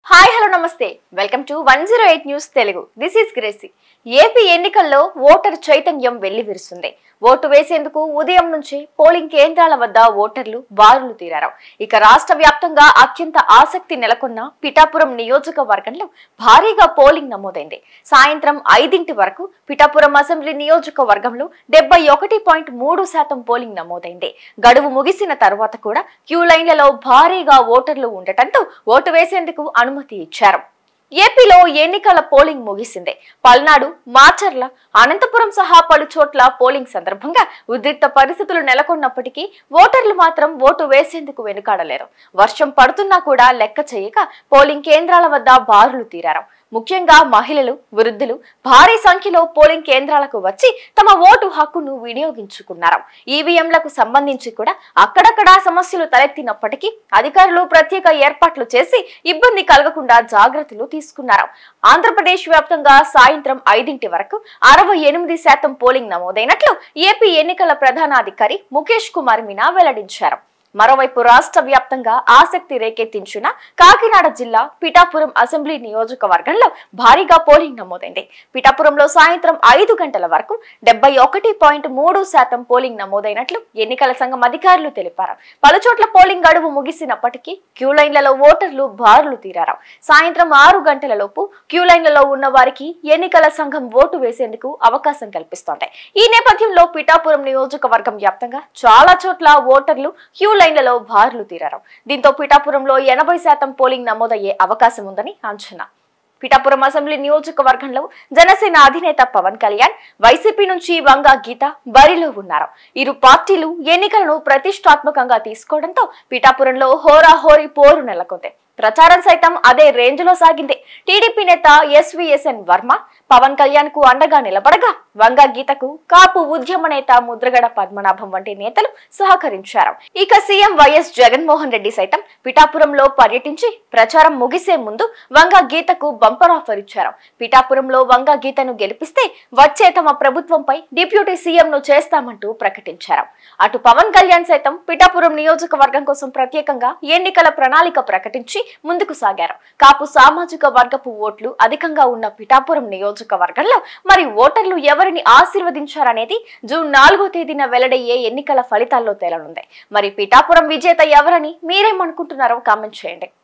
hi hello నమస్తే welcome to one zero eight news Telugu this is Gracy AP ఎన్నికల్లో voter చైతన్యం వెళ్లి విరుస్తుంది vote వేసేందుకు ఉదయం నుంచి పోలింగ్ కేంద్రాల వద్ద ఓటర్లు బారులు తీరారు ఇక రాష్ట్ర వ్యాప్తంగా అత్యంత ఆసక్తి నెలకొన్న పిఠాపురం నియోజకవర్గంలో భారీగా పోలింగ్ నమోదైంది సాయంత్రం ఐదింటి వరకు పిఠాపురం అసెంబ్లీ నియోజకవర్గంలో డెబ్బై ఒకటి పాయింట్ మూడు శాతం పోలింగ్ నమోదైంది గడువు ముగిసిన తర్వాత కూడా క్యూ లైన్లలో భారీగా ఓటర్లు ఉండటంతో ఓటు వేసేందుకు అనుమతి ఇచ్చారు ఏపీలో ఎన్నికల పోలింగ్ ముగిసింది పల్నాడు మాచర్ల అనంతపురం సహా పలు చోట్ల పోలింగ్ సందర్భంగా ఉద్రిక్త పరిస్థితులు నెలకొన్నప్పటికీ ఓటర్లు మాత్రం ఓటు వేసేందుకు వెనుకాడలేరు వర్షం పడుతున్నా కూడా లెక్క చేయక పోలింగ్ కేంద్రాల వద్ద బారులు తీరారు ముఖ్యంగా మహిళలు వృద్ధులు భారీ సంఖ్యలో పోలింగ్ కేంద్రాలకు వచ్చి తమ ఓటు హక్కును వినియోగించుకున్నారు ఈవీఎంలకు సంబంధించి కూడా అక్కడక్కడా సమస్యలు తలెత్తినప్పటికీ అధికారులు ప్రత్యేక ఏర్పాట్లు చేసి ఇబ్బంది కలగకుండా జాగ్రత్తలు తీసుకున్నారు ఆంధ్రప్రదేశ్ వ్యాప్తంగా సాయంత్రం ఐదింటి వరకు అరవై ఎనిమిది శాతం పోలింగ్ నమోదైనట్లు ఏపీ ఎన్నికల ప్రధానాధికారి ముఖేష్ కుమార్ మీనా వెల్లడించారు మరోవైపు రాష్ట్ర వ్యాప్తంగా ఆసక్తి రేకెత్తించిన కాకినాడ జిల్లా పిఠాపురం అసెంబ్లీ నియోజకవర్గంలో భారీగా పోలింగ్ నమోదైంది పిఠాపురంలో సాయంత్రం ఐదు గంటల వరకు డెబ్బై ఒకటి పాయింట్ మూడు శాతం పోలింగ్ నమోదైనట్లు ఎన్నికల సంఘం అధికారులు తెలిపారు పలుచోట్ల పోలింగ్ గడువు ముగిసినప్పటికీ క్యూ లైన్లలో ఓటర్లు బారులు తీరారు సాయంత్రం ఆరు గంటల లోపు క్యూ లైన్లలో ఉన్న వారికి ఎన్నికల సంఘం ఓటు వేసేందుకు అవకాశం కల్పిస్తోంది ఈ నేపథ్యంలో పిఠాపురం నియోజకవర్గం వ్యాప్తంగా చాలా చోట్ల ఓటర్లు క్యూ లైన్లలో బారులు తీరారు దీంతో పిఠాపురంలో ఎనభై శాతం పోలింగ్ నమోదయ్యే అవకాశం ఉందని అంచనా పిఠాపురం అసెంబ్లీ నియోజకవర్గంలో జనసేన అధినేత పవన్ కళ్యాణ్ వైసీపీ నుంచి వంగా గీత బరిలో ఉన్నారు ఇరు పార్టీలు ఎన్నికలను ప్రతిష్టాత్మకంగా తీసుకోవడంతో పిఠాపురంలో హోరాహోరీ పోరు నెలకొంది ప్రచారం సైతం అదే రేంజ్ లో సాగింది టీడీపీ నేత ఎస్విఎస్ఎన్ వర్మ పవన్ కళ్యాణ్ కు అండగా నిలబడగా వంగా గీతకు కాపు ఉద్యమ నేత ముద్రగడ పద్మనాభం వంటి నేతలు సహకరించారు ఇక సీఎం వైఎస్ జగన్మోహన్ రెడ్డి సైతం పిఠాపురంలో పర్యటించి ప్రచారం ముగిసే ముందు వంగా గీతకు బంపర్ ఆఫర్ ఇచ్చారు పిఠాపురంలో వంగా గీతను గెలిపిస్తే వచ్చే తమ ప్రభుత్వంపై డిప్యూటీ సీఎం ను చేస్తామంటూ ప్రకటించారు అటు పవన్ కళ్యాణ్ సైతం పిఠాపురం నియోజకవర్గం కోసం ప్రత్యేకంగా ఎన్నికల ప్రణాళిక ప్రకటించి ముందుకు సాగారు కాపు సామాజిక వర్గపు ఓట్లు అధికంగా ఉన్న పిఠాపురం నియోజకవర్గంలో మరి ఓటర్లు ఎవరిని ఆశీర్వదించారనేది జూన్ నాలుగో తేదీన వెల్లడయ్యే ఎన్నికల ఫలితాల్లో తేలనుంది మరి పిఠాపురం విజేత ఎవరని మీరేమనుకుంటున్నారో కామెంట్ చేయండి